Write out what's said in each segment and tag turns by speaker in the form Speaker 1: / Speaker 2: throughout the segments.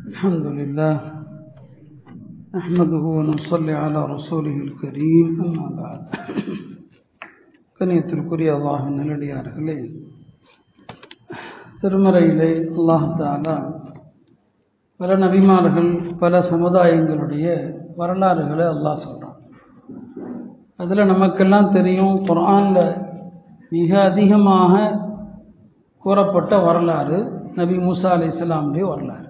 Speaker 1: الحمد لله نحمده ونصلي على رسوله الكريم أما بعد கணியத்திற்குரிய அல்லாஹ் நல்லடியார்களே திருமறையிலே அல்லாஹ் தாலா பல நபிமார்கள் பல சமுதாயங்களுடைய வரலாறுகளை அல்லாஹ் சொல்கிறான் அதில் நமக்கெல்லாம் தெரியும் குர்ஆனில் மிக அதிகமாக கூறப்பட்ட வரலாறு நபி மூசா அலி இஸ்லாமுடைய வரலாறு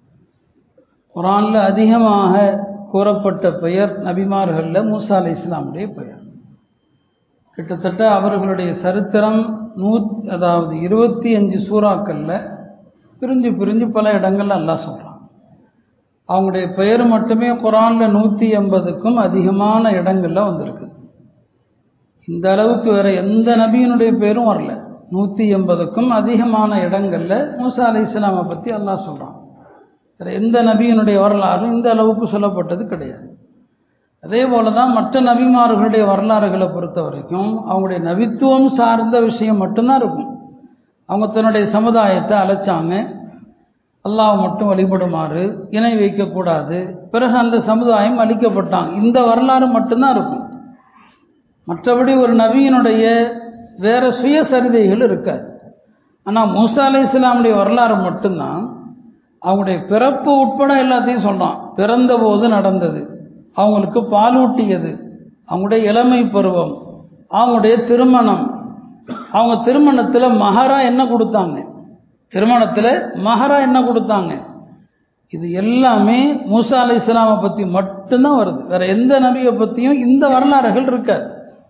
Speaker 1: குரானில் அதிகமாக கூறப்பட்ட பெயர் நபிமார்களில் மூசா அலி இஸ்லாமுடைய பெயர் கிட்டத்தட்ட அவர்களுடைய சரித்திரம் நூ அதாவது இருபத்தி அஞ்சு சூறாக்களில் பிரிஞ்சு பிரிஞ்சு பல இடங்கள்ல அல்லாஹ் சொல்கிறான் அவங்களுடைய பெயர் மட்டுமே குரானில் நூற்றி எண்பதுக்கும் அதிகமான இடங்களில் வந்திருக்கு இந்த அளவுக்கு வேறு எந்த நபியினுடைய பேரும் வரல நூற்றி எண்பதுக்கும் அதிகமான இடங்களில் மூசா அலி இஸ்லாமை பற்றி அல்லாஹ் சொல்கிறான் வேறு எந்த நபியினுடைய வரலாறும் இந்த அளவுக்கு சொல்லப்பட்டது கிடையாது அதே போல தான் மற்ற நபிமார்களுடைய வரலாறுகளை பொறுத்த வரைக்கும் அவங்களுடைய நபித்துவம் சார்ந்த விஷயம் மட்டும்தான் இருக்கும் அவங்க தன்னுடைய சமுதாயத்தை அழைச்சாங்க அல்லாஹ் மட்டும் வழிபடுமாறு இணை வைக்கக்கூடாது பிறகு அந்த சமுதாயம் அழிக்கப்பட்டாங்க இந்த வரலாறு மட்டும்தான் இருக்கும் மற்றபடி ஒரு நபியினுடைய வேற சுயசரிதைகள் இருக்காது ஆனால் மூசா அலி இஸ்லாமுடைய வரலாறு மட்டும்தான் அவங்களுடைய பிறப்பு உட்பட எல்லாத்தையும் சொல்கிறான் பிறந்தபோது நடந்தது அவங்களுக்கு பாலூட்டியது அவங்களுடைய இளமை பருவம் அவங்களுடைய திருமணம் அவங்க திருமணத்தில் மகரா என்ன கொடுத்தாங்க திருமணத்தில் மகரா என்ன கொடுத்தாங்க இது எல்லாமே மூசா அலி இஸ்லாமை பற்றி மட்டும்தான் வருது வேற எந்த நபியை பற்றியும் இந்த வரலாறுகள் இருக்காது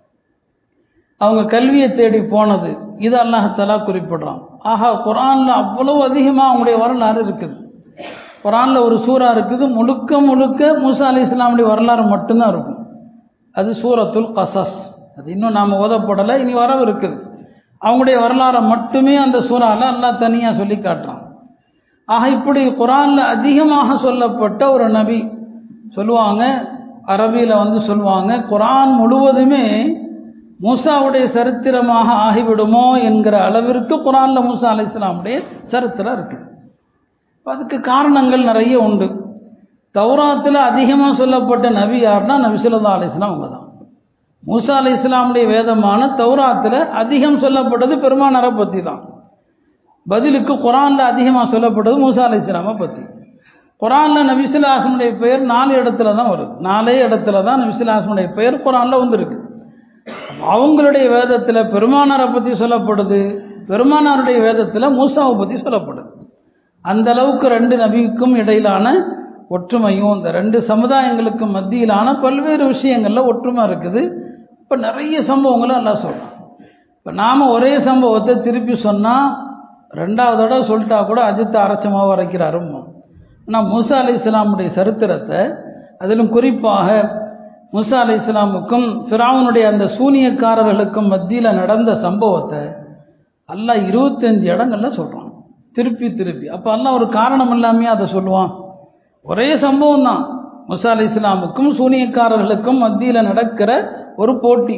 Speaker 1: அவங்க கல்வியை தேடி போனது இது அல்லாஹாலா குறிப்பிடுறான் ஆஹா குரானில் அவ்வளவு அதிகமாக அவங்களுடைய வரலாறு இருக்குது குரானில் ஒரு சூறா இருக்குது முழுக்க முழுக்க மூசா அலி இஸ்லாமுடைய வரலாறு மட்டும்தான் இருக்கும் அது சூரத்துல் கசஸ் அது இன்னும் நாம் ஓதப்படலை இனி வரவு இருக்குது அவங்களுடைய வரலாறை மட்டுமே அந்த சூறாவில் அல்லாஹ் தனியாக சொல்லி காட்டுறான் ஆக இப்படி குரானில் அதிகமாக சொல்லப்பட்ட ஒரு நபி சொல்லுவாங்க அரபியில் வந்து சொல்லுவாங்க குரான் முழுவதுமே மூசாவுடைய சரித்திரமாக ஆகிவிடுமோ என்கிற அளவிற்கு குரானில் மூசா அலி இஸ்லாமுடைய சரித்திரம் இருக்குது அதுக்கு காரணங்கள் நிறைய உண்டு தௌராத்தில் அதிகமாக சொல்லப்பட்ட நபி யாருன்னா நபி சொல்லா அலி இஸ்லாம் அவங்க தான் மூசா அலி இஸ்லாமுடைய வேதமான தௌராத்தில் அதிகம் சொல்லப்பட்டது பெருமானரை பற்றி தான் பதிலுக்கு குரானில் அதிகமாக சொல்லப்பட்டது மூசா அலி இஸ்லாமை பற்றி குரானில் நபிசுல்லாசனுடைய பெயர் நாலு இடத்துல தான் வருது நாலே இடத்துல தான் நபிசுல்லாசனுடைய பெயர் குரானில் வந்திருக்கு அவங்களுடைய வேதத்தில் பெருமானாரை பற்றி சொல்லப்படுது பெருமானாருடைய வேதத்தில் மூசாவை பற்றி சொல்லப்படுது அந்த அளவுக்கு ரெண்டு நபிக்கும் இடையிலான ஒற்றுமையும் இந்த ரெண்டு சமுதாயங்களுக்கும் மத்தியிலான பல்வேறு விஷயங்களில் ஒற்றுமை இருக்குது இப்போ நிறைய சம்பவங்களும் எல்லாம் சொல்கிறோம் இப்போ நாம் ஒரே சம்பவத்தை திருப்பி சொன்னால் ரெண்டாவது தடவை சொல்லிட்டா கூட அஜித் அரைச்சமாக வரைக்கிறாரும் ஆனால் மூசா அலி இஸ்லாமுடைய சரித்திரத்தை அதிலும் குறிப்பாக முசா அலி இஸ்லாமுக்கும் ஃபிராவுனுடைய அந்த சூனியக்காரர்களுக்கும் மத்தியில் நடந்த சம்பவத்தை அல்லாஹ் இருபத்தஞ்சு இடங்கள்ல சொல்கிறான் திருப்பி திருப்பி அப்போ அல்லாஹ் ஒரு காரணம் இல்லாமே அதை சொல்லுவான் ஒரே சம்பவம் தான் முசா அலி இஸ்லாமுக்கும் சூனியக்காரர்களுக்கும் மத்தியில் நடக்கிற ஒரு போட்டி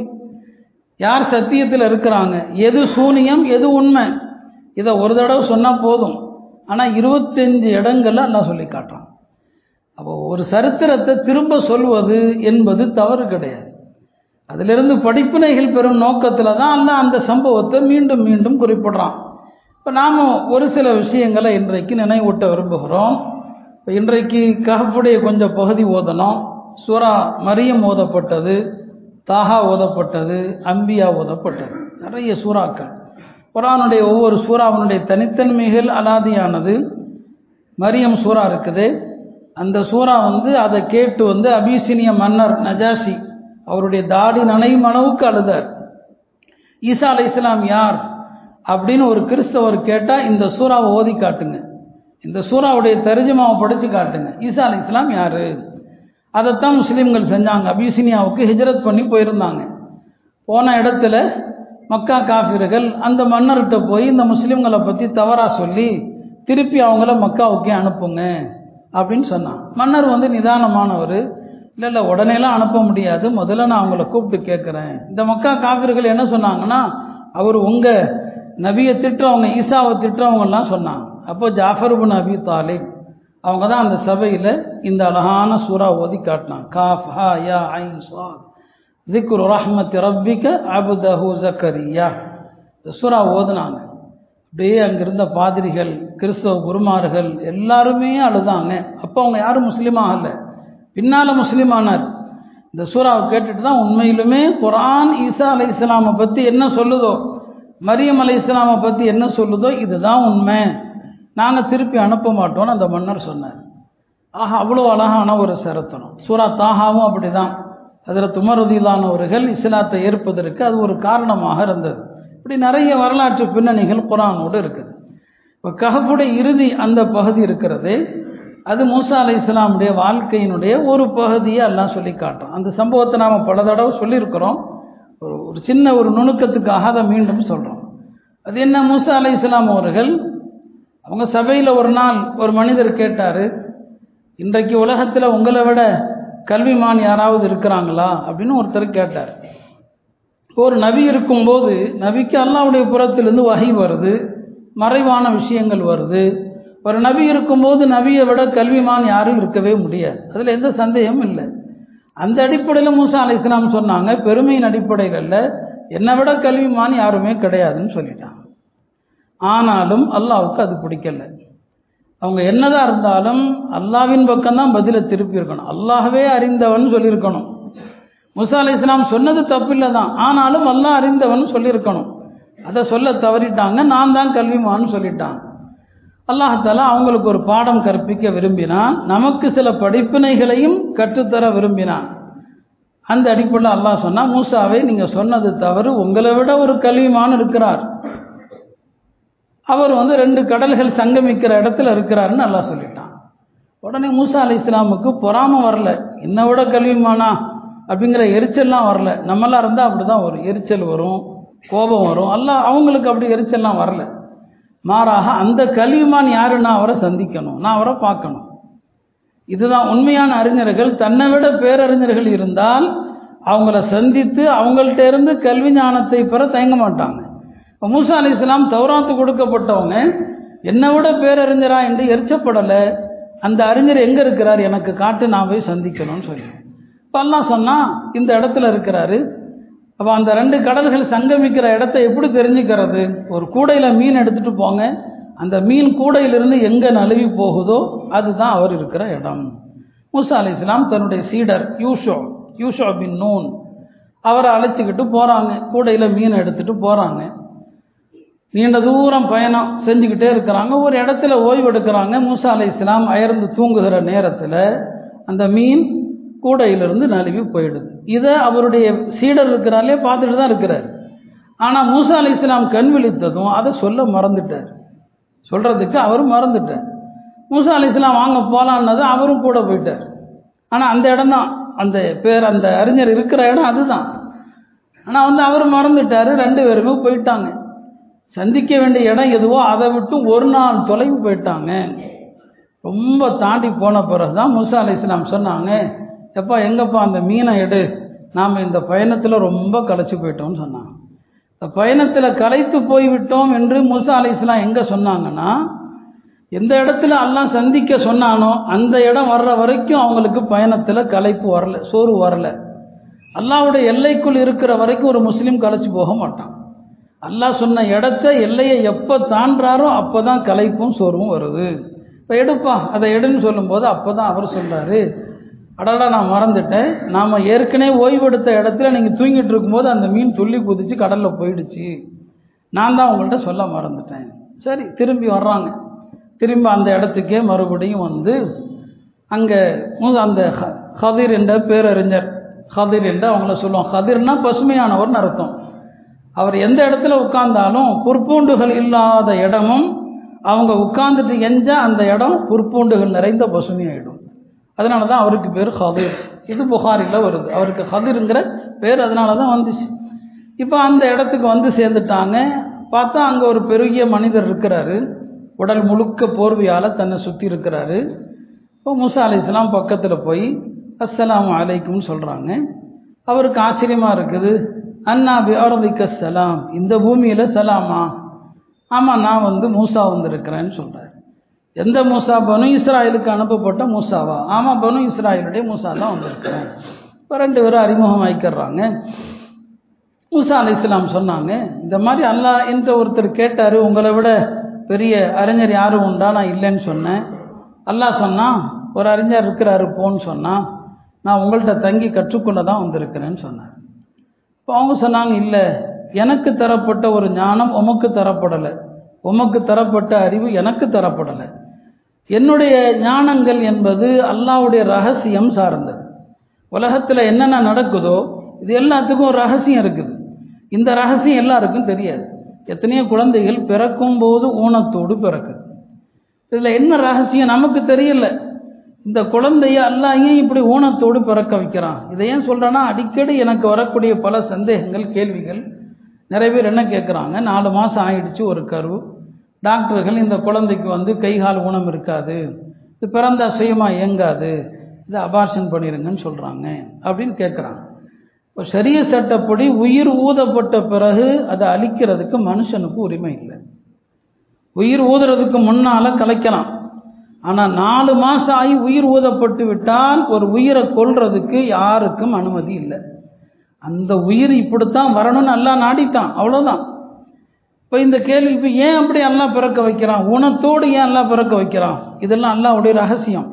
Speaker 1: யார் சத்தியத்தில் இருக்கிறாங்க எது சூனியம் எது உண்மை இதை ஒரு தடவை சொன்னால் போதும் ஆனால் இருபத்தஞ்சு இடங்கள்ல அல்லாஹ் சொல்லி காட்டுறான் அப்போ ஒரு சரித்திரத்தை திரும்ப சொல்வது என்பது தவறு கிடையாது அதிலிருந்து படிப்பினைகள் பெறும் நோக்கத்தில் தான் அல்ல அந்த சம்பவத்தை மீண்டும் மீண்டும் குறிப்பிடுறான் இப்போ நாம் ஒரு சில விஷயங்களை இன்றைக்கு நினைவூட்ட விரும்புகிறோம் இப்போ இன்றைக்கு கஹப்புடைய கொஞ்சம் பகுதி ஓதணும் சுரா மரியம் ஓதப்பட்டது தாகா ஓதப்பட்டது அம்பியா ஓதப்பட்டது நிறைய சூறாக்கள் குரானுடைய ஒவ்வொரு சூறாவினுடைய தனித்தன்மைகள் அலாதியானது மரியம் சூறா இருக்குது அந்த சூறா வந்து அதை கேட்டு வந்து அபிசினிய மன்னர் நஜாசி அவருடைய தாடி நனையும் அளவுக்கு அழுதார் ஈசா அலை இஸ்லாம் யார் அப்படின்னு ஒரு கிறிஸ்தவர் கேட்டால் இந்த சூறாவை ஓதி காட்டுங்க இந்த சூறாவுடைய தரிஜமாவை படித்து காட்டுங்க ஈசா அலை இஸ்லாம் யார் அதைத்தான் முஸ்லீம்கள் செஞ்சாங்க அபிசினியாவுக்கு ஹிஜரத் பண்ணி போயிருந்தாங்க போன இடத்துல மக்கா காஃபிர்கள் அந்த மன்னர்கிட்ட போய் இந்த முஸ்லீம்களை பற்றி தவறாக சொல்லி திருப்பி அவங்கள மக்காவுக்கே அனுப்புங்க அப்படின்னு சொன்னான் மன்னர் வந்து நிதானமானவர் இல்லை இல்லை உடனேலாம் அனுப்ப முடியாது முதல்ல நான் அவங்கள கூப்பிட்டு கேட்குறேன் இந்த மக்கா காவிர்கள் என்ன சொன்னாங்கன்னா அவர் உங்கள் நபியை திட்டுறவங்க ஈசாவை திட்டுறவங்கலாம் சொன்னாங்க அப்போ ஜாஃபர் பின் அபி தாலிப் அவங்க தான் அந்த சபையில் இந்த அழகான சூறா ஓதி காட்டினாங்க காஃப் ஹா யா ஐன் சாத் திக்ரு ரஹ்மத் ரப்பிக்க அபுதஹு ஜக்கரியா இந்த சூறா ஓதுனாங்க அப்படியே அங்கிருந்த பாதிரிகள் கிறிஸ்தவ குருமார்கள் எல்லாருமே அழுதாங்க அப்போ அவங்க யாரும் முஸ்லீம் ஆகல பின்னால் முஸ்லீம் ஆனார் இந்த சூறாவை கேட்டுட்டு தான் உண்மையிலுமே குரான் ஈசா அலை இஸ்லாமை பற்றி என்ன சொல்லுதோ மரியம் அலை இஸ்லாமை பற்றி என்ன சொல்லுதோ இதுதான் உண்மை நாங்கள் திருப்பி அனுப்ப மாட்டோம்னு அந்த மன்னர் சொன்னார் ஆஹா அவ்வளோ அழகான ஒரு சரித்திரம் சூரா தாகாவும் அப்படி தான் அதில் துமருதியிலானவர்கள் இஸ்லாத்தை ஏற்பதற்கு அது ஒரு காரணமாக இருந்தது இப்படி நிறைய வரலாற்று பின்னணிகள் குரானோடு இருக்குது இப்போ கஹஃபுடைய இறுதி அந்த பகுதி இருக்கிறது அது மூசா அலை இஸ்லாமுடைய வாழ்க்கையினுடைய ஒரு பகுதியை எல்லாம் சொல்லி காட்டுறோம் அந்த சம்பவத்தை நாம் பல தடவை சொல்லியிருக்கிறோம் ஒரு ஒரு சின்ன ஒரு நுணுக்கத்துக்காக அதை மீண்டும் சொல்கிறோம் அது என்ன மூசா அலை இஸ்லாம் அவர்கள் அவங்க சபையில் ஒரு நாள் ஒரு மனிதர் கேட்டார் இன்றைக்கு உலகத்தில் உங்களை விட கல்விமான் யாராவது இருக்கிறாங்களா அப்படின்னு ஒருத்தர் கேட்டார் ஒரு நபி இருக்கும்போது நபிக்கு அல்லாவுடைய புறத்திலிருந்து வகை வருது மறைவான விஷயங்கள் வருது ஒரு நபி இருக்கும்போது நபியை விட கல்விமான் யாரும் இருக்கவே முடியாது அதில் எந்த சந்தேகமும் இல்லை அந்த அடிப்படையில் மூசா அலை இஸ்லாம் சொன்னாங்க பெருமையின் அடிப்படையில் இல்லை என்னை விட கல்விமான் யாருமே கிடையாதுன்னு சொல்லிட்டாங்க ஆனாலும் அல்லாவுக்கு அது பிடிக்கல அவங்க என்னதான் இருந்தாலும் அல்லாவின் பக்கம்தான் பதிலை திருப்பி இருக்கணும் அல்லாஹவே அறிந்தவன் சொல்லியிருக்கணும் முசா அலி இஸ்லாம் சொன்னது தப்பில்லை தான் ஆனாலும் அல்லாஹ் அறிந்தவன் சொல்லியிருக்கணும் அதை சொல்ல தவறிட்டாங்க நான் தான் கல்விமான்னு சொல்லிட்டான் அல்லாஹால அவங்களுக்கு ஒரு பாடம் கற்பிக்க விரும்பினான் நமக்கு சில படிப்பினைகளையும் கற்றுத்தர விரும்பினான் அந்த அடிப்படையில் அல்லாஹ் சொன்னா மூசாவை நீங்கள் சொன்னது தவறு உங்களை விட ஒரு கல்விமான் இருக்கிறார் அவர் வந்து ரெண்டு கடல்கள் சங்கமிக்கிற இடத்துல இருக்கிறாருன்னு நல்லா சொல்லிட்டான் உடனே மூசா அலி இஸ்லாமுக்கு பொறாம வரல என்னை விட கல்விமானா அப்படிங்கிற எரிச்சல்லாம் வரல நம்மளாம் இருந்தால் அப்படி தான் வரும் எரிச்சல் வரும் கோபம் வரும் அல்ல அவங்களுக்கு அப்படி எரிச்சல்லாம் வரல மாறாக அந்த கல்விமான் யாரு நான் அவரை சந்திக்கணும் நான் அவரை பார்க்கணும் இதுதான் உண்மையான அறிஞர்கள் தன்னை விட பேரறிஞர்கள் இருந்தால் அவங்கள சந்தித்து அவங்கள்ட்ட இருந்து கல்வி ஞானத்தை பெற தயங்க மாட்டாங்க இப்போ மூசா அலி இஸ்லாம் தௌராத்து கொடுக்கப்பட்டவங்க என்னை விட பேரறிஞரா என்று எரிச்சப்படலை அந்த அறிஞர் எங்கே இருக்கிறார் எனக்கு காட்டு நான் போய் சந்திக்கணும்னு சொல்லி இப்போ எல்லாம் சொன்னால் இந்த இடத்துல இருக்கிறாரு அப்போ அந்த ரெண்டு கடல்கள் சங்கமிக்கிற இடத்த எப்படி தெரிஞ்சுக்கிறது ஒரு கூடையில் மீன் எடுத்துகிட்டு போங்க அந்த மீன் கூடையிலிருந்து எங்கே நழுவி போகுதோ அதுதான் அவர் இருக்கிற இடம் மூசா அலி இஸ்லாம் தன்னுடைய சீடர் யூஷோ யூஷோ பின் நூன் அவரை அழைச்சிக்கிட்டு போகிறாங்க கூடையில் மீன் எடுத்துகிட்டு போகிறாங்க நீண்ட தூரம் பயணம் செஞ்சுக்கிட்டே இருக்கிறாங்க ஒரு இடத்துல ஓய்வு எடுக்கிறாங்க மூசா அலை இஸ்லாம் அயர்ந்து தூங்குகிற நேரத்தில் அந்த மீன் கூடையிலிருந்து நழுவி போயிடுது இதை அவருடைய சீடர் இருக்கிறாலே பார்த்துட்டு தான் இருக்கிறார் ஆனால் மூசா அலை இஸ்லாம் கண் விழித்ததும் அதை சொல்ல மறந்துட்டார் சொல்கிறதுக்கு அவரும் மறந்துட்டார் மூசா அலை இஸ்லாம் வாங்க போகலான்னது அவரும் கூட போயிட்டார் ஆனால் அந்த இடம் தான் அந்த பேர் அந்த அறிஞர் இருக்கிற இடம் அதுதான் ஆனால் வந்து அவர் மறந்துட்டார் ரெண்டு பேருமே போயிட்டாங்க சந்திக்க வேண்டிய இடம் எதுவோ அதை விட்டு ஒரு நாள் தொலைவு போயிட்டாங்க ரொம்ப தாண்டி போன பிறகு தான் முசா அலி இஸ்லாம் சொன்னாங்க எப்பா எங்கப்பா அந்த மீனை எடு நாம் இந்த பயணத்தில் ரொம்ப களைச்சி போயிட்டோம்னு சொன்னாங்க இந்த பயணத்தில் களைத்து போய்விட்டோம் என்று முசா அலி இஸ்லாம் எங்கே சொன்னாங்கன்னா எந்த இடத்துல எல்லாம் சந்திக்க சொன்னானோ அந்த இடம் வர்ற வரைக்கும் அவங்களுக்கு பயணத்தில் களைப்பு வரல சோறு வரல அல்லாவுடைய எல்லைக்குள் இருக்கிற வரைக்கும் ஒரு முஸ்லீம் களைச்சி போக மாட்டான் அல்லாஹ் சொன்ன இடத்த எல்லையை எப்போ தாண்டாரோ அப்போ தான் கலைப்பும் சோர்வும் வருது இப்போ எடுப்பா அதை எடுன்னு சொல்லும்போது அப்போ தான் அவர் சொல்கிறாரு அடடா நான் மறந்துட்டேன் நாம் ஏற்கனவே ஓய்வெடுத்த இடத்துல நீங்கள் தூங்கிட்டு இருக்கும்போது அந்த மீன் துள்ளி குதித்து கடலில் போயிடுச்சு நான் தான் உங்கள்கிட்ட சொல்ல மறந்துட்டேன் சரி திரும்பி வர்றாங்க திரும்ப அந்த இடத்துக்கே மறுபடியும் வந்து அங்கே அந்த ஹதிர் என்ற பேரறிஞர் ஹதிர் என்று அவங்கள சொல்லுவோம் ஹதிர்னா பசுமையானவர்னு அர்த்தம் அவர் எந்த இடத்துல உட்கார்ந்தாலும் புற்பூண்டுகள் இல்லாத இடமும் அவங்க உட்கார்ந்துட்டு எஞ்சா அந்த இடம் புற்பூண்டுகள் நிறைந்த பசுமையாயிடும் அதனால தான் அவருக்கு பேர் ஹதிர் இது புகாரில் வருது அவருக்கு ஹதிருங்கிற பேர் அதனால தான் வந்துச்சு இப்போ அந்த இடத்துக்கு வந்து சேர்ந்துட்டாங்க பார்த்தா அங்கே ஒரு பெருகிய மனிதர் இருக்கிறாரு உடல் முழுக்க போர்வையால் தன்னை சுற்றி இருக்கிறாரு இப்போ மூசா அலி இஸ்லாம் பக்கத்தில் போய் அஸ்ஸலாம் அலைக்கும்னு சொல்கிறாங்க அவருக்கு ஆச்சரியமாக இருக்குது அண்ணா பி அறதிக்க சலாம் இந்த பூமியில் சலாமா ஆமாம் நான் வந்து மூசா வந்திருக்கிறேன்னு சொல்கிறார் எந்த மூசா பனு இஸ்ராயலுக்கு அனுப்பப்பட்ட மூசாவா ஆமாம் பனு இஸ்ராயலுடைய மூசா தான் வந்திருக்கிறேன் இப்போ ரெண்டு பேரும் அறிமுகம் ஆயிக்கிறாங்க மூசா அலை இஸ்லாம் சொன்னாங்க இந்த மாதிரி அல்லாஹ் என்ற ஒருத்தர் கேட்டார் உங்களை விட பெரிய அறிஞர் யாரும் உண்டா நான் இல்லைன்னு சொன்னேன் அல்லாஹ் சொன்னான் ஒரு அறிஞர் இருக்கிறாரு போன்னு சொன்னான் நான் உங்கள்கிட்ட தங்கி கற்றுக்கொள்ள தான் வந்திருக்கிறேன்னு சொன்னார் இப்போ அவங்க சொன்னாங்க இல்லை எனக்கு தரப்பட்ட ஒரு ஞானம் உமக்கு தரப்படலை உமக்கு தரப்பட்ட அறிவு எனக்கு தரப்படலை என்னுடைய ஞானங்கள் என்பது அல்லாவுடைய ரகசியம் சார்ந்தது உலகத்தில் என்னென்ன நடக்குதோ இது எல்லாத்துக்கும் ஒரு ரகசியம் இருக்குது இந்த ரகசியம் எல்லாருக்கும் தெரியாது எத்தனையோ குழந்தைகள் பிறக்கும் போது ஊனத்தோடு பிறக்குது இதில் என்ன ரகசியம் நமக்கு தெரியல இந்த குழந்தைய அல்லாஹ் ஏன் இப்படி ஊனத்தோடு பிறக்க வைக்கிறான் இதை ஏன் சொல்கிறேன்னா அடிக்கடி எனக்கு வரக்கூடிய பல சந்தேகங்கள் கேள்விகள் நிறைய பேர் என்ன கேட்குறாங்க நாலு மாதம் ஆயிடுச்சு ஒரு கரு டாக்டர்கள் இந்த குழந்தைக்கு வந்து கை கால் ஊனம் இருக்காது இது பிறந்தா சுயமாக இயங்காது இதை அபார்ஷன் பண்ணிடுங்கன்னு சொல்கிறாங்க அப்படின்னு கேட்குறாங்க இப்போ சரிய சட்டப்படி உயிர் ஊதப்பட்ட பிறகு அதை அழிக்கிறதுக்கு மனுஷனுக்கு உரிமை இல்லை உயிர் ஊதுறதுக்கு முன்னால் கலைக்கலாம் ஆனால் நாலு மாதம் ஆகி உயிர் ஊதப்பட்டு விட்டால் ஒரு உயிரை கொல்றதுக்கு யாருக்கும் அனுமதி இல்லை அந்த உயிர் இப்படித்தான் வரணும்னு எல்லாம் நாடிட்டான் அவ்வளோதான் இப்போ இந்த கேள்வி இப்போ ஏன் அப்படி எல்லாம் பிறக்க வைக்கிறான் உணத்தோடு ஏன் எல்லாம் பிறக்க வைக்கிறான் இதெல்லாம் அல்லாவுடைய ரகசியம்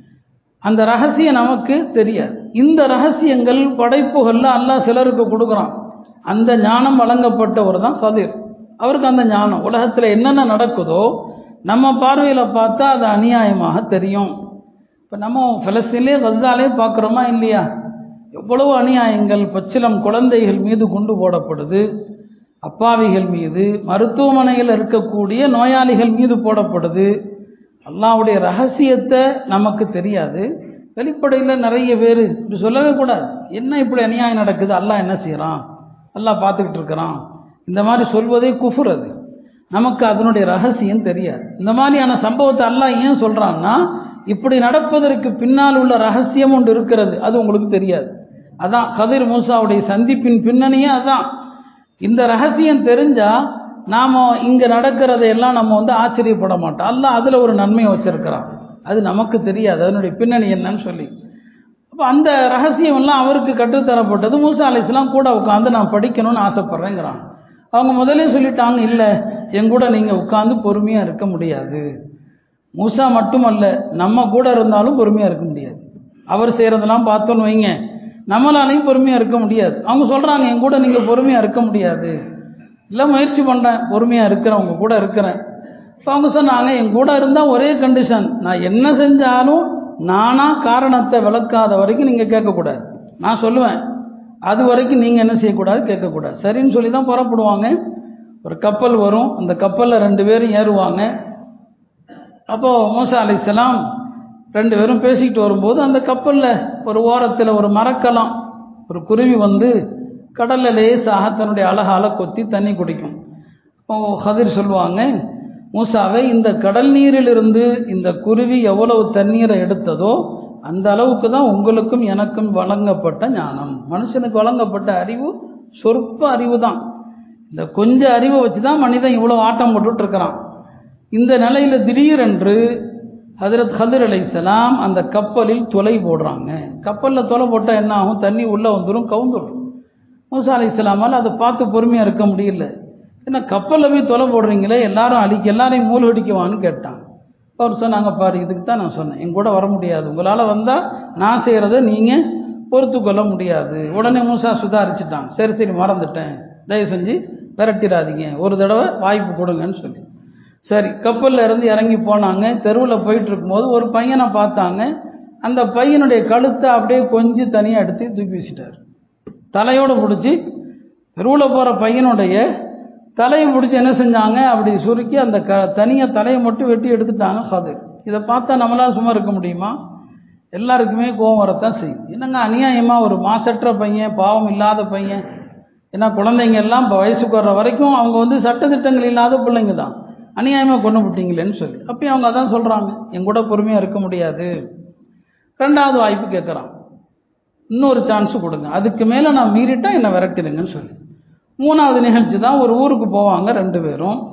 Speaker 1: அந்த ரகசியம் நமக்கு தெரியாது இந்த ரகசியங்கள் படைப்புகளில் அல்லாஹ் சிலருக்கு கொடுக்குறான் அந்த ஞானம் வழங்கப்பட்டவர் தான் சதிர் அவருக்கு அந்த ஞானம் உலகத்தில் என்னென்ன நடக்குதோ நம்ம பார்வையில் பார்த்தா அது அநியாயமாக தெரியும் இப்போ நம்ம ஃபலஸ்தீன்லேயே கஸ்தாலே பார்க்குறோமா இல்லையா எவ்வளவு அநியாயங்கள் பச்சிலம் குழந்தைகள் மீது கொண்டு போடப்படுது அப்பாவிகள் மீது மருத்துவமனையில் இருக்கக்கூடிய நோயாளிகள் மீது போடப்படுது அல்லாவுடைய ரகசியத்தை நமக்கு தெரியாது வெளிப்படையில் நிறைய பேர் இப்படி சொல்லவே கூடாது என்ன இப்படி அநியாயம் நடக்குது அல்லாஹ் என்ன செய்கிறான் அல்லாஹ் பார்த்துக்கிட்டு இருக்கிறான் இந்த மாதிரி சொல்வதே குஃபுர் அது நமக்கு அதனுடைய ரகசியம் தெரியாது இந்த மாதிரியான சம்பவத்தை அல்லாஹ் ஏன் சொல்கிறான்னா இப்படி நடப்பதற்கு பின்னால் உள்ள ரகசியம் ஒன்று இருக்கிறது அது உங்களுக்கு தெரியாது அதான் கதிர் மூசாவுடைய சந்திப்பின் பின்னணியே அதான் இந்த ரகசியம் தெரிஞ்சால் நாம் இங்கே நடக்கிறதையெல்லாம் நம்ம வந்து ஆச்சரியப்பட மாட்டோம் அல்லாஹ் அதில் ஒரு நன்மையை வச்சுருக்கிறான் அது நமக்கு தெரியாது அதனுடைய பின்னணி என்னன்னு சொல்லி அப்போ அந்த ரகசியம் எல்லாம் அவருக்கு கற்றுத்தரப்பட்டது மூசா அலிஸ்லாம் கூட உட்காந்து நான் படிக்கணும்னு ஆசைப்பட்றேங்கிறான் அவங்க முதலே சொல்லிட்டாங்க இல்லை என் கூட நீங்கள் உட்காந்து பொறுமையாக இருக்க முடியாது மூசா மட்டுமல்ல நம்ம கூட இருந்தாலும் பொறுமையாக இருக்க முடியாது அவர் செய்கிறதெல்லாம் பார்த்தோன்னு வைங்க நம்மளாலையும் பொறுமையாக இருக்க முடியாது அவங்க சொல்கிறாங்க என் கூட நீங்கள் பொறுமையாக இருக்க முடியாது இல்லை முயற்சி பண்ணுறேன் பொறுமையாக இருக்கிறேன் உங்கள் கூட இருக்கிறேன் இப்போ அவங்க சொன்னாங்க என் கூட இருந்தால் ஒரே கண்டிஷன் நான் என்ன செஞ்சாலும் நானாக காரணத்தை விளக்காத வரைக்கும் நீங்கள் கேட்கக்கூடாது நான் சொல்லுவேன் அது வரைக்கும் நீங்கள் என்ன செய்யக்கூடாது கேட்கக்கூடாது சரின்னு சொல்லி தான் புறப்படுவாங்க ஒரு கப்பல் வரும் அந்த கப்பலில் ரெண்டு பேரும் ஏறுவாங்க அப்போது மூசா அலிஸ்லாம் ரெண்டு பேரும் பேசிக்கிட்டு வரும்போது அந்த கப்பலில் ஒரு ஓரத்தில் ஒரு மரக்கலம் ஒரு குருவி வந்து கடலில் லேசாக தன்னுடைய அழகால கொத்தி தண்ணி குடிக்கும் அப்போ ஹதிர் சொல்லுவாங்க மூசாவை இந்த கடல் நீரிலிருந்து இந்த குருவி எவ்வளவு தண்ணீரை எடுத்ததோ அந்த அளவுக்கு தான் உங்களுக்கும் எனக்கும் வழங்கப்பட்ட ஞானம் மனுஷனுக்கு வழங்கப்பட்ட அறிவு சொற்ப அறிவு தான் இந்த கொஞ்ச அறிவை வச்சு தான் மனிதன் இவ்வளோ ஆட்டம் போட்டுட்டு இருக்கிறான் இந்த நிலையில் திடீரென்று ஹதரத் ஹதர் அலைசலாம் அந்த கப்பலில் தொலை போடுறாங்க கப்பலில் தொலை போட்டால் என்ன ஆகும் தண்ணி உள்ளே வந்துடும் கவுந்துடும் மூசா அலி இஸ்லாமால் அதை பார்த்து பொறுமையாக இருக்க முடியல ஏன்னா கப்பலில் போய் தொலை போடுறீங்களே எல்லாரும் அழிக்க எல்லாரையும் மூழ்கடிக்குவான்னு கேட்டான் அவர் சொன்னாங்க பாரு இதுக்கு தான் நான் சொன்னேன் என் கூட வர முடியாது உங்களால் வந்தால் நான் செய்கிறத நீங்கள் பொறுத்து கொள்ள முடியாது உடனே மூசா சுதாரிச்சிட்டான் சரி சரி மறந்துட்டேன் தயவு செஞ்சு விரட்டிடாதீங்க ஒரு தடவை வாய்ப்பு கொடுங்கன்னு சொல்லி சரி கப்பலில் இருந்து இறங்கி போனாங்க தெருவில் போயிட்டு இருக்கும்போது ஒரு பையனை பார்த்தாங்க அந்த பையனுடைய கழுத்தை அப்படியே கொஞ்சம் தனியாக எடுத்து தூக்கி வீசிட்டார் தலையோடு பிடிச்சி தெருவில் போகிற பையனுடைய தலையை பிடிச்சி என்ன செஞ்சாங்க அப்படி சுருக்கி அந்த க தனியாக தலையை மட்டும் வெட்டி எடுத்துட்டாங்க ஹது இதை பார்த்தா நம்மளால் சும்மா இருக்க முடியுமா எல்லாருக்குமே கோபம் வரத்தான் செய்யும் என்னங்க அநியாயமாக ஒரு மாசற்ற பையன் பாவம் இல்லாத பையன் ஏன்னா குழந்தைங்க எல்லாம் இப்போ வயசுக்கு வர்ற வரைக்கும் அவங்க வந்து சட்டத்திட்டங்கள் இல்லாத பிள்ளைங்க தான் அநியாயமாக கொண்டு விட்டீங்களேன்னு சொல்லி அப்பயும் அவங்க அதான் சொல்கிறாங்க என் கூட பொறுமையாக இருக்க முடியாது ரெண்டாவது வாய்ப்பு கேட்குறான் இன்னொரு சான்ஸு கொடுங்க அதுக்கு மேலே நான் மீறிட்டா என்னை விரட்டிடுங்கன்னு சொல்லி மூணாவது நிகழ்ச்சி தான் ஒரு ஊருக்கு போவாங்க ரெண்டு பேரும்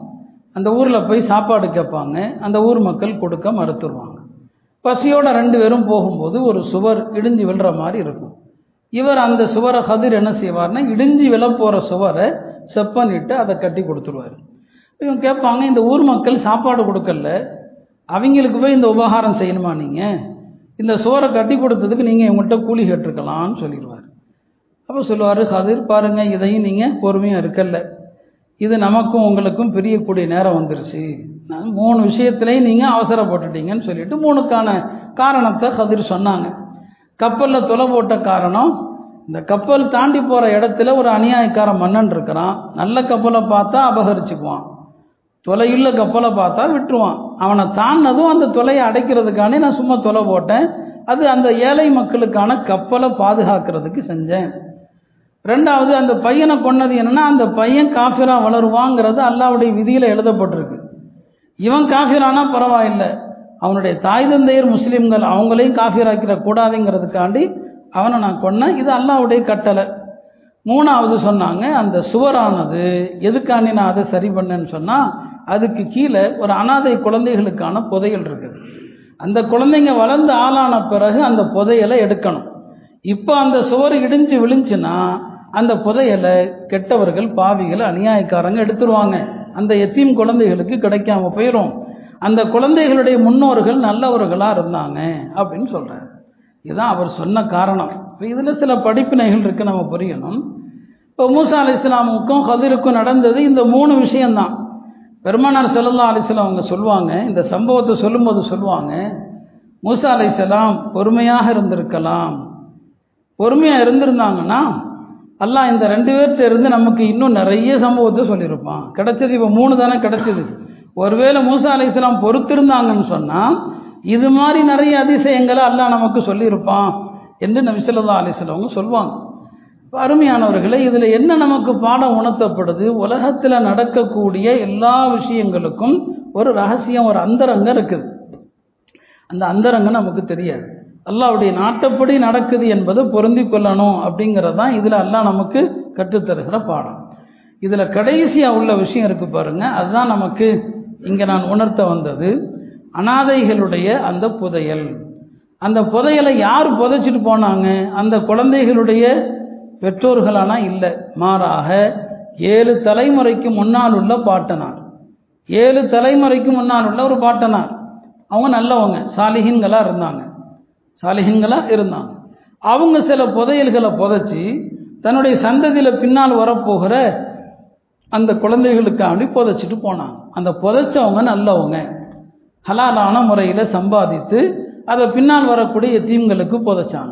Speaker 1: அந்த ஊரில் போய் சாப்பாடு கேட்பாங்க அந்த ஊர் மக்கள் கொடுக்க மறுத்துருவாங்க பசியோட ரெண்டு பேரும் போகும்போது ஒரு சுவர் இடிஞ்சு விழுற மாதிரி இருக்கும் இவர் அந்த சுவரை கதிர் என்ன செய்வார்னா இடிஞ்சு விழ போகிற சுவரை செப்பனிட்டு அதை கட்டி கொடுத்துருவார் இவங்க கேட்பாங்க இந்த ஊர் மக்கள் சாப்பாடு கொடுக்கல அவங்களுக்கு போய் இந்த உபகாரம் செய்யணுமா நீங்கள் இந்த சுவரை கட்டி கொடுத்ததுக்கு நீங்கள் இவங்கள்ட்ட கூலி கேட்டிருக்கலாம்னு சொல்லிடுவார் அப்போ சொல்லுவார் கதிர் பாருங்கள் இதையும் நீங்கள் பொறுமையாக இருக்கல்ல இது நமக்கும் உங்களுக்கும் பிரியக்கூடிய நேரம் வந்துருச்சு நான் மூணு விஷயத்துலையும் நீங்கள் அவசரப்பட்டுட்டீங்கன்னு சொல்லிட்டு மூணுக்கான காரணத்தை கதிர் சொன்னாங்க கப்பலில் தொலை போட்ட காரணம் இந்த கப்பல் தாண்டி போகிற இடத்துல ஒரு அநியாயக்கார மன்னன் இருக்கிறான் நல்ல கப்பலை பார்த்தா அபகரிச்சுக்குவான் தொலையுள்ள கப்பலை பார்த்தா விட்டுருவான் அவனை தாண்டினதும் அந்த தொலையை அடைக்கிறதுக்கானே நான் சும்மா தொலை போட்டேன் அது அந்த ஏழை மக்களுக்கான கப்பலை பாதுகாக்கிறதுக்கு செஞ்சேன் ரெண்டாவது அந்த பையனை கொன்னது என்னன்னா அந்த பையன் காஃபிரா வளருவாங்கிறது அல்லாவுடைய விதியில் எழுதப்பட்டிருக்கு இவன் காஃபிரானா பரவாயில்லை அவனுடைய தாய் தந்தையர் முஸ்லீம்கள் அவங்களையும் காஃபிராக்கிற கூடாதுங்கிறதுக்காண்டி அவனை நான் கொன்னேன் இது அல்லாவுடைய கட்டளை மூணாவது சொன்னாங்க அந்த சுவரானது எதுக்காண்டி நான் அதை சரி பண்ணேன்னு சொன்னால் அதுக்கு கீழே ஒரு அனாதை குழந்தைகளுக்கான புதையல் இருக்குது அந்த குழந்தைங்க வளர்ந்து ஆளான பிறகு அந்த புதையலை எடுக்கணும் இப்போ அந்த சுவர் இடிஞ்சு விழுந்துச்சுன்னா அந்த புதையலை கெட்டவர்கள் பாவிகள் அநியாயக்காரங்க எடுத்துருவாங்க அந்த எத்தீம் குழந்தைகளுக்கு கிடைக்காம போயிடும் அந்த குழந்தைகளுடைய முன்னோர்கள் நல்லவர்களாக இருந்தாங்க அப்படின்னு சொல்கிறார் இதுதான் அவர் சொன்ன காரணம் இப்போ இதில் சில படிப்பினைகள் இருக்குது நம்ம புரியணும் இப்போ மூசா அலி இஸ்லாமுக்கும் ஹதிருக்கும் நடந்தது இந்த மூணு விஷயம்தான் பெருமானார் செல்லல்லா அலிஸ்லாம் அவங்க சொல்லுவாங்க இந்த சம்பவத்தை சொல்லும்போது சொல்லுவாங்க மூசா அலி இஸ்லாம் பொறுமையாக இருந்திருக்கலாம் பொறுமையாக இருந்திருந்தாங்கன்னா அல்லாஹ் இந்த ரெண்டு பேர்கிட்ட இருந்து நமக்கு இன்னும் நிறைய சம்பவத்தை சொல்லியிருப்பான் கிடைச்சது இப்போ மூணு தானே கிடைச்சது ஒருவேளை மூசா அலி இஸ்லாம் பொறுத்திருந்தாங்கன்னு சொன்னால் இது மாதிரி நிறைய அதிசயங்களை அல்லாஹ் நமக்கு சொல்லியிருப்பான் என்று நபி சொல்லா அலிஸ்லவங்க சொல்லுவாங்க அருமையானவர்களே இதில் என்ன நமக்கு பாடம் உணர்த்தப்படுது உலகத்தில் நடக்கக்கூடிய எல்லா விஷயங்களுக்கும் ஒரு ரகசியம் ஒரு அந்தரங்கம் இருக்குது அந்த அந்தரங்கம் நமக்கு தெரியாது அல்லாவுடைய நாட்டப்படி நடக்குது என்பதை பொருந்தி கொள்ளணும் அப்படிங்கிறது தான் இதில் அல்லாஹ் நமக்கு கற்றுத்தருகிற பாடம் இதில் கடைசியாக உள்ள விஷயம் இருக்குது பாருங்க அதுதான் நமக்கு இங்கே நான் உணர்த்த வந்தது அனாதைகளுடைய அந்த புதையல் அந்த புதையலை யார் புதைச்சிட்டு போனாங்க அந்த குழந்தைகளுடைய பெற்றோர்களானா இல்லை மாறாக ஏழு தலைமுறைக்கு முன்னால் உள்ள பாட்டனார் ஏழு தலைமுறைக்கு முன்னால் உள்ள ஒரு பாட்டனார் அவங்க நல்லவங்க சாலிஹின்களாக இருந்தாங்க சாலிஹின்களாக இருந்தாங்க அவங்க சில புதையல்களை புதைச்சி தன்னுடைய சந்ததியில் பின்னால் வரப்போகிற அந்த குழந்தைகளுக்காண்டி புதைச்சிட்டு போனாங்க அந்த புதைச்சவங்க நல்லவங்க ஹலாலான முறையில் சம்பாதித்து அதை பின்னால் வரக்கூடிய தீம்களுக்கு புதைச்சாங்க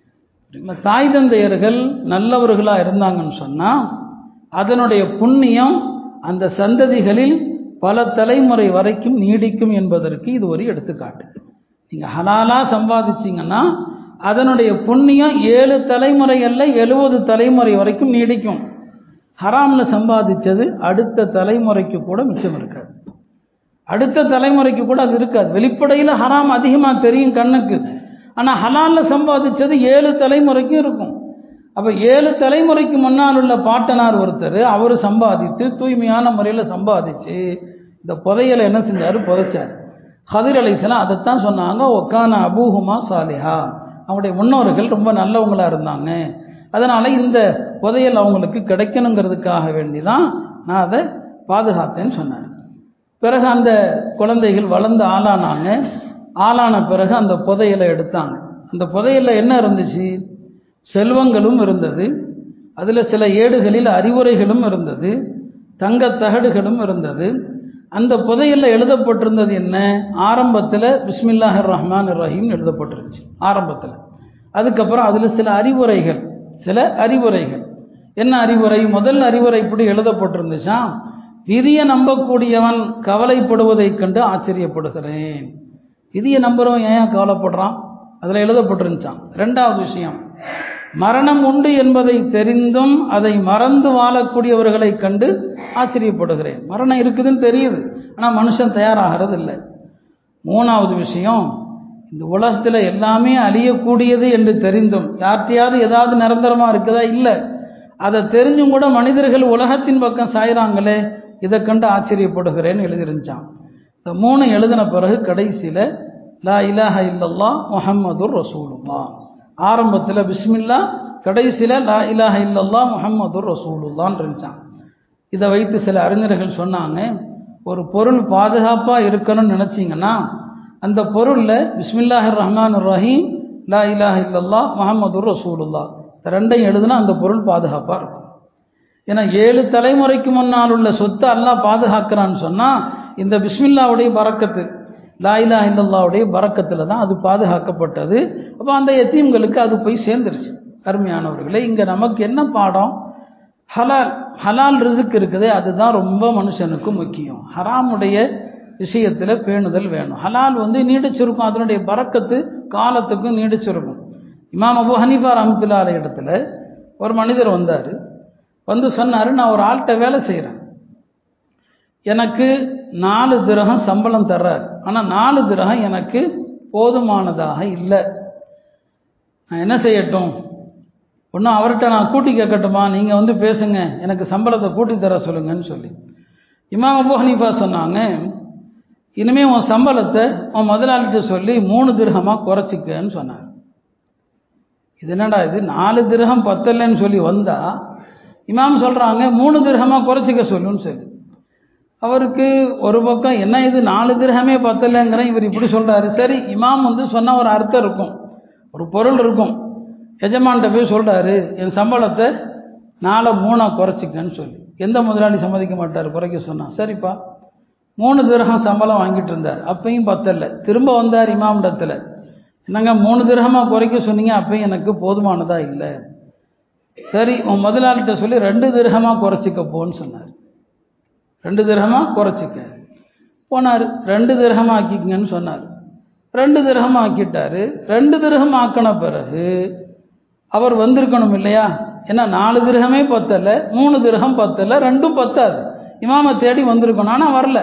Speaker 1: தாய் தந்தையர்கள் நல்லவர்களாக இருந்தாங்கன்னு சொன்னால் அதனுடைய புண்ணியம் அந்த சந்ததிகளில் பல தலைமுறை வரைக்கும் நீடிக்கும் என்பதற்கு இது ஒரு எடுத்துக்காட்டு நீங்கள் ஹலாலாக சம்பாதிச்சிங்கன்னா அதனுடைய புண்ணியம் ஏழு தலைமுறை அல்ல எழுபது தலைமுறை வரைக்கும் நீடிக்கும் ஹராமில் சம்பாதிச்சது அடுத்த தலைமுறைக்கு கூட மிச்சம் இருக்காது அடுத்த தலைமுறைக்கு கூட அது இருக்காது வெளிப்படையில் ஹராம் அதிகமாக தெரியும் கண்ணுக்கு ஆனால் ஹலாலில் சம்பாதிச்சது ஏழு தலைமுறைக்கும் இருக்கும் அப்போ ஏழு தலைமுறைக்கு முன்னால் உள்ள பாட்டனார் ஒருத்தர் அவர் சம்பாதித்து தூய்மையான முறையில் சம்பாதிச்சு இந்த புதையலை என்ன செஞ்சார் புதைச்சார் ஹதிர் அலிஸ்லாம் அதைத்தான் சொன்னாங்க ஒக்கான அபூஹுமா சாலிஹா அவங்களுடைய முன்னோர்கள் ரொம்ப நல்லவங்களாக இருந்தாங்க அதனால் இந்த புதையல் அவங்களுக்கு கிடைக்கணுங்கிறதுக்காக வேண்டி தான் நான் அதை பாதுகாத்தேன்னு சொன்னேன் பிறகு அந்த குழந்தைகள் வளர்ந்து ஆளானாங்க ஆளான பிறகு அந்த புதையலை எடுத்தாங்க அந்த புதையலில் என்ன இருந்துச்சு செல்வங்களும் இருந்தது அதில் சில ஏடுகளில் அறிவுரைகளும் இருந்தது தங்கத் தகடுகளும் இருந்தது அந்த புதையலில் எழுதப்பட்டிருந்தது என்ன ஆரம்பத்தில் பிஸ்மில்லாஹிர் ரஹ்மான் ரஹீம் எழுதப்பட்டிருந்துச்சு ஆரம்பத்தில் அதுக்கப்புறம் அதில் சில அறிவுரைகள் சில அறிவுரைகள் என்ன அறிவுரை முதல் அறிவுரை இப்படி எழுதப்பட்டிருந்துச்சா விதியை நம்பக்கூடியவன் கவலைப்படுவதைக் கண்டு ஆச்சரியப்படுகிறேன் விதியை நம்புறவன் ஏன் கவலைப்படுறான் அதில் எழுதப்பட்டிருந்துச்சான் ரெண்டாவது விஷயம் மரணம் உண்டு என்பதை தெரிந்தும் அதை மறந்து வாழக்கூடியவர்களை கண்டு ஆச்சரியப்படுகிறேன் மரணம் இருக்குதுன்னு தெரியுது ஆனால் மனுஷன் தயாராகிறது இல்லை மூணாவது விஷயம் இந்த உலகத்தில் எல்லாமே அழியக்கூடியது என்று தெரிந்தும் யார்கிட்டையாவது ஏதாவது நிரந்தரமாக இருக்குதா இல்லை அதை தெரிஞ்சும் கூட மனிதர்கள் உலகத்தின் பக்கம் சாயிறாங்களே இதை கண்டு ஆச்சரியப்படுகிறேன்னு எழுதிருந்துச்சான் இந்த மூணு எழுதின பிறகு கடைசியில் லா இலாஹ இல்லல்லா முஹம்மதுர் ரசூலுல்லா ஆரம்பத்தில் பிஸ்மில்லா கடைசியில் லா இலாஹ இல்லல்லா முஹம்மதுர் ரசூலுல்லான்னு இருந்துச்சான் இதை வைத்து சில அறிஞர்கள் சொன்னாங்க ஒரு பொருள் பாதுகாப்பாக இருக்கணும்னு நினச்சிங்கன்னா அந்த பொருளில் பிஸ்மில்லாஹிர் ரஹ்மான் ரஹீம் லா இலாஹ இல்லல்லா முஹம்மதுர் ரசூலுல்லா இந்த ரெண்டையும் எழுதுனா அந்த பொருள் பாதுகாப்பாக இருக்கும் ஏன்னா ஏழு தலைமுறைக்கு முன்னால் உள்ள சொத்தை அல்லாஹ் பாதுகாக்கிறான்னு சொன்னால் இந்த பிஸ்மில்லாவுடைய பறக்கத்து லா இலாஹ இல்லல்லாவுடைய பறக்கத்தில் தான் அது பாதுகாக்கப்பட்டது அப்போ அந்த எத்தீம்களுக்கு அது போய் சேர்ந்துருச்சு அருமையானவர்களே இங்கே நமக்கு என்ன பாடம் ஹலால் ஹலால் ரிசுக்கு இருக்குதே அதுதான் ரொம்ப மனுஷனுக்கு முக்கியம் ஹராமுடைய விஷயத்தில் பேணுதல் வேணும் ஹலால் வந்து நீடிச்சிருக்கும் அதனுடைய பறக்கத்து காலத்துக்கும் நீடிச்சிருக்கும் இமாம் அபு ஹனீஃபா ரஹமத்துல்லாத இடத்துல ஒரு மனிதர் வந்தார் வந்து சொன்னார் நான் ஒரு ஆள்கிட்ட வேலை செய்கிறேன் எனக்கு நாலு திரகம் சம்பளம் தர்றார் ஆனால் நாலு திரகம் எனக்கு போதுமானதாக இல்லை நான் என்ன செய்யட்டும் ஒன்றும் அவர்கிட்ட நான் கூட்டி கேட்கட்டுமா நீங்கள் வந்து பேசுங்க எனக்கு சம்பளத்தை கூட்டி தர சொல்லுங்கன்னு சொல்லி இமாம் அபு ஹனீஃபா சொன்னாங்க இனிமே உன் சம்பளத்தை உன் முதலாளிகிட்ட சொல்லி மூணு திரகமாக குறைச்சிக்கன்னு சொன்னார் இது என்னடா இது நாலு திரகம் பத்தலைன்னு சொல்லி வந்தா இமாம் சொல்கிறாங்க மூணு திரகமாக குறைச்சிக்க சொல்லுன்னு சொல்லி அவருக்கு ஒரு பக்கம் என்ன இது நாலு திரகமே பத்தலைங்கிற இவர் இப்படி சொல்கிறாரு சரி இமாம் வந்து சொன்ன ஒரு அர்த்தம் இருக்கும் ஒரு பொருள் இருக்கும் எஜமான்கிட்ட போய் சொல்கிறாரு என் சம்பளத்தை நாளை மூணாக குறைச்சிக்கன்னு சொல்லி எந்த முதலாளி சம்மதிக்க மாட்டார் குறைக்க சொன்னான் சரிப்பா மூணு திரகம் சம்பளம் வாங்கிட்டு இருந்தார் அப்பையும் பத்தல திரும்ப வந்தார் இமாமிடத்தில் என்னங்க மூணு திரகமாக குறைக்க சொன்னீங்க அப்பையும் எனக்கு போதுமானதாக இல்லை சரி உன் முதலாளிகிட்ட சொல்லி ரெண்டு திரகமாக குறைச்சிக்க போன்னு சொன்னார் ரெண்டு திரகமாக குறைச்சிக்க போனார் ரெண்டு திரகமாக ஆக்கிக்கங்கன்னு சொன்னார் ரெண்டு திரகம் ஆக்கிட்டாரு ரெண்டு திரகம் ஆக்கின பிறகு அவர் வந்திருக்கணும் இல்லையா ஏன்னா நாலு திரகமே பத்தலை மூணு திரகம் பத்தலை ரெண்டும் பத்தாது இமாமை தேடி வந்திருக்கணும் ஆனால் வரல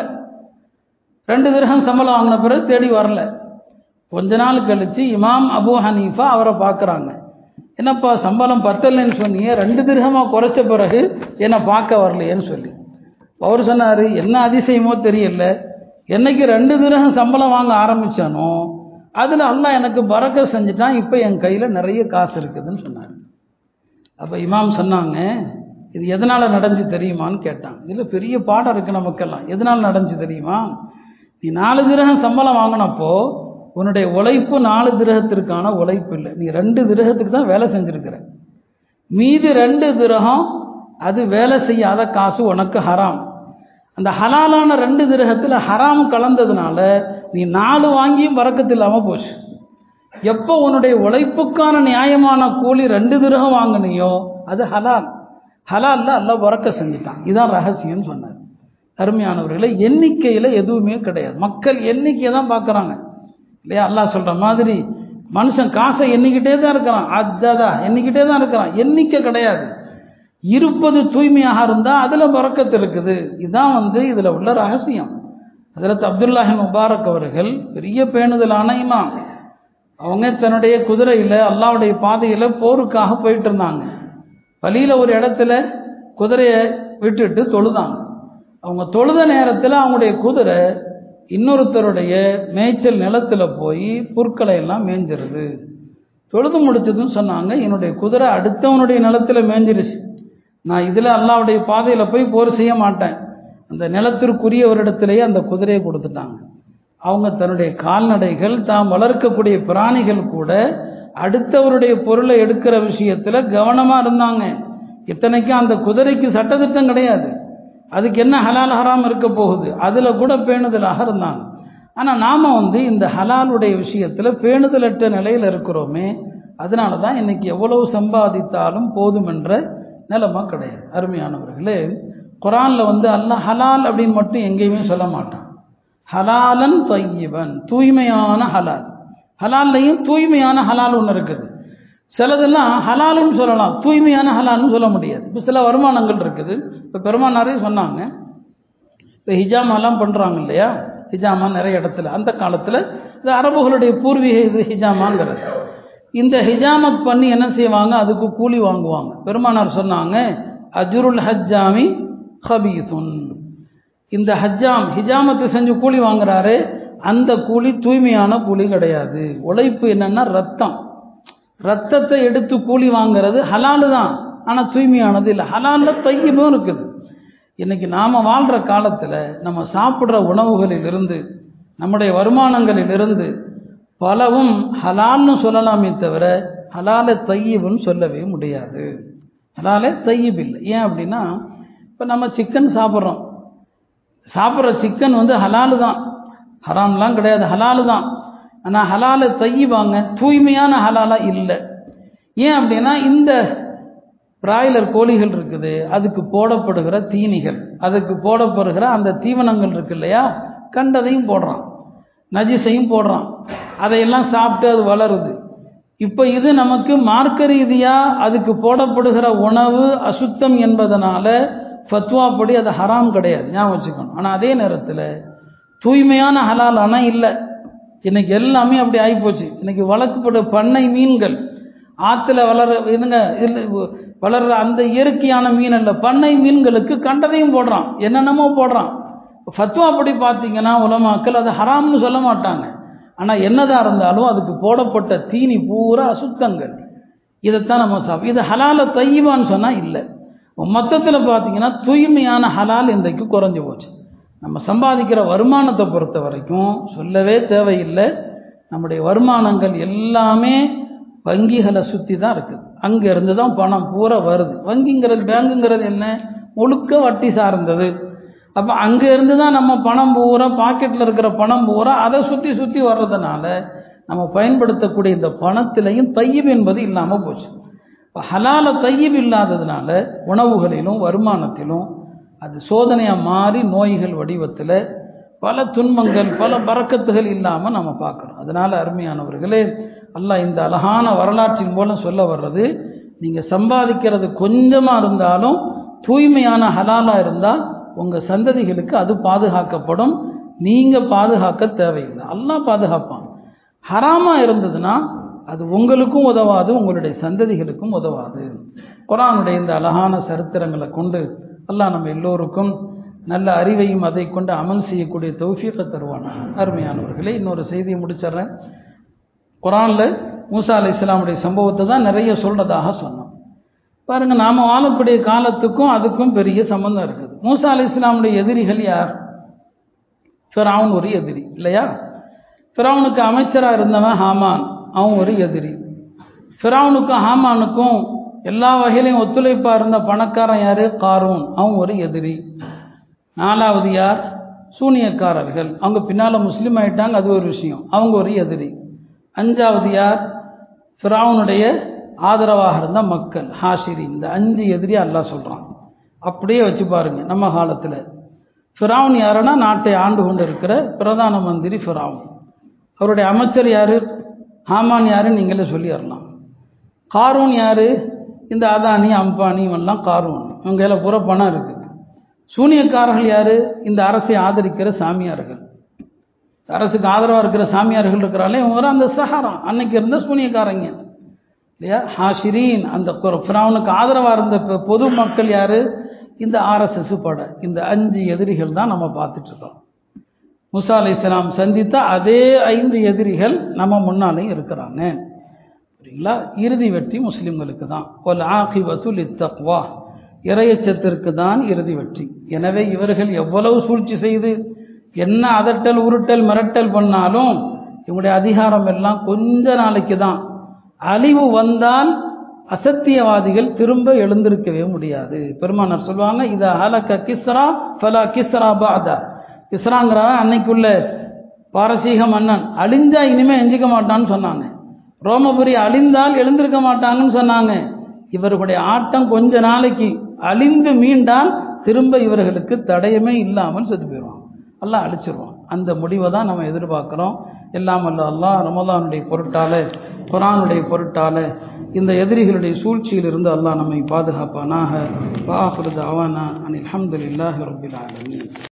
Speaker 1: ரெண்டு திரகம் சம்பளம் வாங்கின பிறகு தேடி வரல கொஞ்ச நாள் கழித்து இமாம் அபு ஹனீஃபா அவரை பார்க்குறாங்க என்னப்பா சம்பளம் பத்தலைன்னு சொன்னீங்க ரெண்டு திரகமாக குறைச்ச பிறகு என்னை பார்க்க வரலையேன்னு சொல்லி அவர் சொன்னார் என்ன அதிசயமோ தெரியல என்னைக்கு ரெண்டு திரகம் சம்பளம் வாங்க ஆரம்பித்தானோ அதில் அல்லாஹ் எனக்கு பறக்க செஞ்சுட்டான் இப்போ என் கையில் நிறைய காசு இருக்குதுன்னு சொன்னார் அப்போ இமாம் சொன்னாங்க இது எதனால் நடந்துச்சு தெரியுமான்னு கேட்டான் இதில் பெரிய பாடம் இருக்குது நமக்கெல்லாம் எதனால் நடந்துச்சு தெரியுமா நீ நாலு திரகம் சம்பளம் வாங்கினப்போ உன்னுடைய உழைப்பு நாலு திரகத்திற்கான உழைப்பு இல்லை நீ ரெண்டு திரகத்துக்கு தான் வேலை செஞ்சுருக்கிற மீதி ரெண்டு திரகம் அது வேலை செய்யாத காசு உனக்கு ஹராம் அந்த ஹலாலான ரெண்டு திரகத்தில் ஹராம் கலந்ததுனால நீ நாலு வாங்கியும் பறக்கத்து இல்லாமல் போச்சு எப்போ உன்னுடைய உழைப்புக்கான நியாயமான கூலி ரெண்டு திரகம் வாங்கினியோ அது ஹலால் ஹலாலில் அல்ல பறக்க செஞ்சுட்டான் இதான் ரகசியம்னு சொன்னார் அருமையானவர்களை எண்ணிக்கையில் எதுவுமே கிடையாது மக்கள் எண்ணிக்கையை தான் பார்க்குறாங்க இல்லையா அல்லாஹ் சொல்கிற மாதிரி மனுஷன் காசை எண்ணிக்கிட்டே தான் இருக்கிறான் அதா எண்ணிக்கிட்டே தான் இருக்கிறான் எண்ணிக்கை கிடையாது இருப்பது தூய்மையாக இருந்தால் அதில் பறக்கத்து இருக்குது இதுதான் வந்து இதில் உள்ள ரகசியம் அதில் அப்துல்லாஹி முபாரக் அவர்கள் பெரிய பேணுதலான இமாம் அவங்க தன்னுடைய குதிரையில் அல்லாவுடைய பாதையில் போருக்காக போயிட்டு இருந்தாங்க வழியில் ஒரு இடத்துல குதிரையை விட்டுட்டு தொழுதாங்க அவங்க தொழுத நேரத்தில் அவங்களுடைய குதிரை இன்னொருத்தருடைய மேய்ச்சல் நிலத்தில் போய் புற்களை எல்லாம் மேய்ஞ்சிருது தொழுது முடிச்சதுன்னு சொன்னாங்க என்னுடைய குதிரை அடுத்தவனுடைய நிலத்தில் மேய்ஞ்சிருச்சு நான் இதில் அல்லாவுடைய பாதையில் போய் போர் செய்ய மாட்டேன் அந்த நிலத்திற்குரியவரிடத்திலேயே அந்த குதிரையை கொடுத்துட்டாங்க அவங்க தன்னுடைய கால்நடைகள் தாம் வளர்க்கக்கூடிய பிராணிகள் கூட அடுத்தவருடைய பொருளை எடுக்கிற விஷயத்தில் கவனமாக இருந்தாங்க இத்தனைக்கும் அந்த குதிரைக்கு சட்டத்திட்டம் கிடையாது அதுக்கு என்ன ஹலால் ஹராம் இருக்க போகுது அதில் கூட பேணுதலாக இருந்தாங்க ஆனால் நாம் வந்து இந்த ஹலாலுடைய விஷயத்தில் பேணுதலற்ற நிலையில் இருக்கிறோமே அதனால தான் இன்றைக்கி எவ்வளவு சம்பாதித்தாலும் போதும் என்ற நிலைமை கிடையாது அருமையானவர்களே குரானில் வந்து அல்லாஹ் ஹலால் அப்படின்னு மட்டும் எங்கேயுமே சொல்ல மாட்டான் ஹலாலன் தையவன் தூய்மையான ஹலால் ஹலால்லையும் தூய்மையான ஹலால் ஒன்று இருக்குது சிலதெல்லாம் ஹலாலுன்னு சொல்லலாம் தூய்மையான ஹலால்னு சொல்ல முடியாது இப்போ சில வருமானங்கள் இருக்குது இப்போ பெருமானாரே சொன்னாங்க இப்போ ஹிஜாமாலாம் பண்ணுறாங்க இல்லையா ஹிஜாமா நிறைய இடத்துல அந்த காலத்தில் இது அரபுகளுடைய பூர்வீக இது ஹிஜாமாங்கிறது இந்த ஹிஜாமத் பண்ணி என்ன செய்வாங்க அதுக்கு கூலி வாங்குவாங்க பெருமானார் சொன்னாங்க அஜுருல் ஹஜ்ஜாமி ஹபீசுன் இந்த ஹஜ்ஜாம் ஹிஜாமத்தை செஞ்சு கூலி வாங்குறாரு அந்த கூலி தூய்மையான கூலி கிடையாது உழைப்பு என்னன்னா ரத்தம் ரத்தத்தை எடுத்து கூலி வாங்குறது ஹலாலு தான் ஆனால் தூய்மையானது இல்லை ஹலாலில் தையமும் இருக்குது இன்னைக்கு நாம் வாழ்கிற காலத்தில் நம்ம சாப்பிட்ற உணவுகளிலிருந்து நம்முடைய வருமானங்களிலிருந்து பலவும் ஹலால்னு சொல்லலாமே தவிர ஹலாலை தையீபுன்னு சொல்லவே முடியாது ஹலாலே தையீப் இல்லை ஏன் அப்படின்னா இப்போ நம்ம சிக்கன் சாப்பிட்றோம் சாப்பிட்ற சிக்கன் வந்து ஹலாலு தான் ஹராம்லாம் கிடையாது ஹலாலு தான் ஆனால் ஹலாலை தையிவாங்க தூய்மையான ஹலாலா இல்லை ஏன் அப்படின்னா இந்த பிராய்லர் கோழிகள் இருக்குது அதுக்கு போடப்படுகிற தீனிகள் அதுக்கு போடப்படுகிற அந்த தீவனங்கள் இருக்கு இல்லையா கண்டதையும் போடுறான் நஜிசையும் போடுறான் அதையெல்லாம் சாப்பிட்டு அது வளருது இப்போ இது நமக்கு மார்க்க ரீதியாக அதுக்கு போடப்படுகிற உணவு அசுத்தம் என்பதனால ஃபத்வா படி அது ஹராம் கிடையாது ஞாபகம் வச்சுக்கணும் ஆனால் அதே நேரத்தில் தூய்மையான ஹலால் ஆனால் இல்லை இன்னைக்கு எல்லாமே அப்படி ஆகிப்போச்சு இன்னைக்கு வழக்குப்பட பண்ணை மீன்கள் ஆற்றுல வளர இதுங்க இல்லை வளர்கிற அந்த இயற்கையான மீன் அல்ல பண்ணை மீன்களுக்கு கண்டதையும் போடுறான் என்னென்னமோ போடுறான் ஃபத்வா படி பார்த்தீங்கன்னா உலமாக்கள் அது ஹராம்னு சொல்ல மாட்டாங்க ஆனால் என்னதான் இருந்தாலும் அதுக்கு போடப்பட்ட தீனி பூரா அசுத்தங்கள் இதைத்தான் நம்ம சாப்பிடும் இது ஹலால தையவான்னு சொன்னால் இல்லை மொத்தத்தில் பார்த்தீங்கன்னா தூய்மையான ஹலால் இன்றைக்கு குறைஞ்சி போச்சு நம்ம சம்பாதிக்கிற வருமானத்தை பொறுத்த வரைக்கும் சொல்லவே தேவையில்லை நம்முடைய வருமானங்கள் எல்லாமே வங்கிகளை சுற்றி தான் இருக்குது அங்கேருந்து தான் பணம் பூரா வருது வங்கிங்கிறது பேங்குங்கிறது என்ன முழுக்க வட்டி சார்ந்தது அப்போ அங்கேருந்து தான் நம்ம பணம் பூரா பாக்கெட்டில் இருக்கிற பணம் பூரா அதை சுற்றி சுற்றி வர்றதுனால நம்ம பயன்படுத்தக்கூடிய இந்த பணத்திலையும் தையீப் என்பது இல்லாமல் போச்சு இப்போ ஹலால தையீப் இல்லாததுனால உணவுகளிலும் வருமானத்திலும் அது சோதனையாக மாறி நோய்கள் வடிவத்தில் பல துன்பங்கள் பல பறக்கத்துகள் இல்லாமல் நம்ம பார்க்குறோம் அதனால் அருமையானவர்களே அல்லாஹ் இந்த அழகான வரலாற்றின் மூலம் சொல்ல வர்றது நீங்கள் சம்பாதிக்கிறது கொஞ்சமாக இருந்தாலும் தூய்மையான ஹலாலாக இருந்தால் உங்கள் சந்ததிகளுக்கு அது பாதுகாக்கப்படும் நீங்கள் பாதுகாக்க தேவையில்லை அல்லாஹ் பாதுகாப்பான் ஹராமாக இருந்ததுன்னா அது உங்களுக்கும் உதவாது உங்களுடைய சந்ததிகளுக்கும் உதவாது குரானுடைய இந்த அழகான சரித்திரங்களை கொண்டு அல்லாஹ் நம்ம எல்லோருக்கும் நல்ல அறிவையும் அதை கொண்டு அமல் செய்யக்கூடிய தௌஃபீக்கை தருவானா அருமையானவர்களே இன்னொரு செய்தியை முடிச்சிடுறேன் குரானில் மூசா அலி இஸ்லாமுடைய சம்பவத்தை தான் நிறைய சொல்கிறதாக சொன்னோம் பாருங்கள் நாம் வாழக்கூடிய காலத்துக்கும் அதுக்கும் பெரிய சம்பந்தம் இருக்குது மூசா அலி இஸ்லாமுடைய எதிரிகள் யார் ஃபிராவுன் ஒரு எதிரி இல்லையா ஃபிராவுனுக்கு அமைச்சராக இருந்தவன் ஹாமான் அவன் ஒரு எதிரி ஃபிராவுனுக்கும் ஹாமானுக்கும் எல்லா வகையிலையும் ஒத்துழைப்பாக இருந்த பணக்காரன் யார் காரூன் அவன் ஒரு எதிரி நாலாவது யார் சூனியக்காரர்கள் அவங்க பின்னால் முஸ்லீம் ஆயிட்டாங்க அது ஒரு விஷயம் அவங்க ஒரு எதிரி அஞ்சாவது யார் ஃபிராவுனுடைய ஆதரவாக இருந்த மக்கள் ஹாஷிரி இந்த அஞ்சு எதிரியா அல்லாஹ் சொல்கிறான் அப்படியே வச்சு பாருங்க நம்ம காலத்தில் ஃபிராவுன் யாருன்னா நாட்டை ஆண்டு கொண்டு இருக்கிற பிரதான மந்திரி ஃபிராவுன் அவருடைய அமைச்சர் யார் ஹாமான் யாருன்னு நீங்களே சொல்லிடலாம் காரூன் யார் இந்த அதானி அம்பானி இவெல்லாம் காரூன் இவங்க எல்லாம் பூரா பணம் இருக்குது சூனியக்காரர்கள் யார் இந்த அரசை ஆதரிக்கிற சாமியார்கள் அரசுக்கு ஆதரவாக இருக்கிற சாமியார்கள் இருக்கிறாலே இவங்க அந்த சஹாரா அன்னைக்கு இருந்த சூனியக்காரங்க இல்லையா ஹாஷிரீன் அந்த ஃபிராவுனுக்கு ஆதரவாக இருந்த பொது மக்கள் யார் இந்த ஆர்எஸ்எஸ் பட இந்த அஞ்சு எதிரிகள் தான் நம்ம பார்த்துட்ருக்கோம் முசா அலி இஸ்லாம் சந்தித்த அதே ஐந்து எதிரிகள் நம்ம முன்னாலேயும் இருக்கிறாங்க சரிங்களா இறுதி வெற்றி முஸ்லிம்களுக்கு தான் ஒல் ஆகிவத்துல் இத்தக்வா இறையச்சத்திற்கு தான் இறுதி வெற்றி எனவே இவர்கள் எவ்வளவு சூழ்ச்சி செய்து என்ன அதட்டல் உருட்டல் மிரட்டல் பண்ணாலும் இவங்களுடைய அதிகாரம் எல்லாம் கொஞ்ச நாளைக்கு தான் அழிவு வந்தால் அசத்தியவாதிகள் திரும்ப எழுந்திருக்கவே முடியாது பெருமானார் சொல்லுவாங்க இதை ஹலக்க கிஸ்ரா ஃபலா கிஸ்ரா பாதா கிஸ்ராங்கிறவன் அன்னைக்குள்ள பாரசீக மன்னன் அழிஞ்சா இனிமே எஞ்சிக்க மாட்டான்னு சொன்னாங்க ரோமபுரி அழிந்தால் எழுந்திருக்க மாட்டாங்கன்னு சொன்னாங்க இவர்களுடைய ஆட்டம் கொஞ்ச நாளைக்கு அழிந்து மீண்டால் திரும்ப இவர்களுக்கு தடயமே இல்லாமல் செத்து போயிடுவான் எல்லாம் அழிச்சிருவான் அந்த முடிவை தான் நம்ம எதிர்பார்க்குறோம் எல்லாம் அல்ல அல்லாஹ் ரமதானுடைய பொருட்டால் குரானுடைய பொருட்டால் இந்த எதிரிகளுடைய சூழ்ச்சியிலிருந்து அல்லாஹ் நம்மை பாதுகாப்பானாக வாஹுருது அவானா அனில் அஹமதுல்லாஹி ரபில் ஆலமீன்